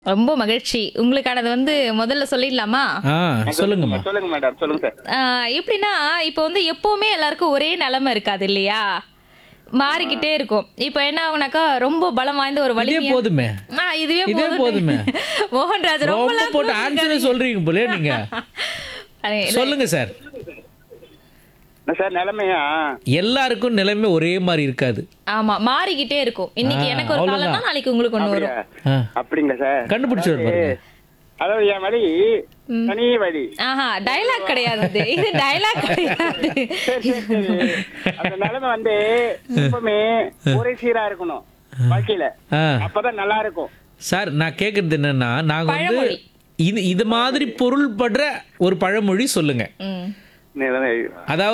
ரொம்ப மகிழ்ச்சி உங்களுக்கானது வந்து முதல்ல சொல்லிடலாமா ஆ சொல்லுங்கம்மா சொல்லுங்க மேடம் சொல்லுங்க சார் ஆஹ் எப்படின்னா இப்போ வந்து எப்பவுமே எல்லாருக்கும் ஒரே நிலைமை இருக்காது இல்லையா மாறிக்கிட்டே இருக்கும் இப்போ என்ன ஆகுனாக்கா ரொம்ப பலம் வாய்ந்த ஒரு இதே வலிமையா போதுமே ஆ, இதுவே இதே போதுமே. மோகன்ராஜ் ரொம்ப ரொம்ப போட்டு ஆன்சரே சொல்றீங்க போல நீங்க அது சொல்லுங்க சார் என்ன சார் நிலைமையா எல்லாருக்கும் நிலைமை ஒரே மாதிரி இருக்காது ஆமா மாறிக்கிட்டே இருக்கும் இன்னைக்கு ஆ, எனக்கு ஒரு காலம்னா அவ்வளவுதான். நாளைக்கு உங்களுக்கு ஒண்ணு வரும் அப்படியா? ஆ, அப்படிங்களா சார் கண்டுபிடிச்சாரு பாருங்க அதாவது என் வழி தனி வழி ஆஹா டயலாக் கிடையாது இது. இது டயலாக் கிடையாது சரி, சரி, சரி. அந்த நிலைமை வந்து எப்பவுமே ஒரே சீரா இருக்கணும் வாழ்க்கையில ஆ. அப்பதான் நல்லா இருக்கும் சார் நான் கேக்குறது என்னன்னா நாங்க வந்து பழமொழி. இது இது மாதிரி பொருள் படுற ஒரு பழமொழி சொல்லுங்க ம் நிலைமை அதாவது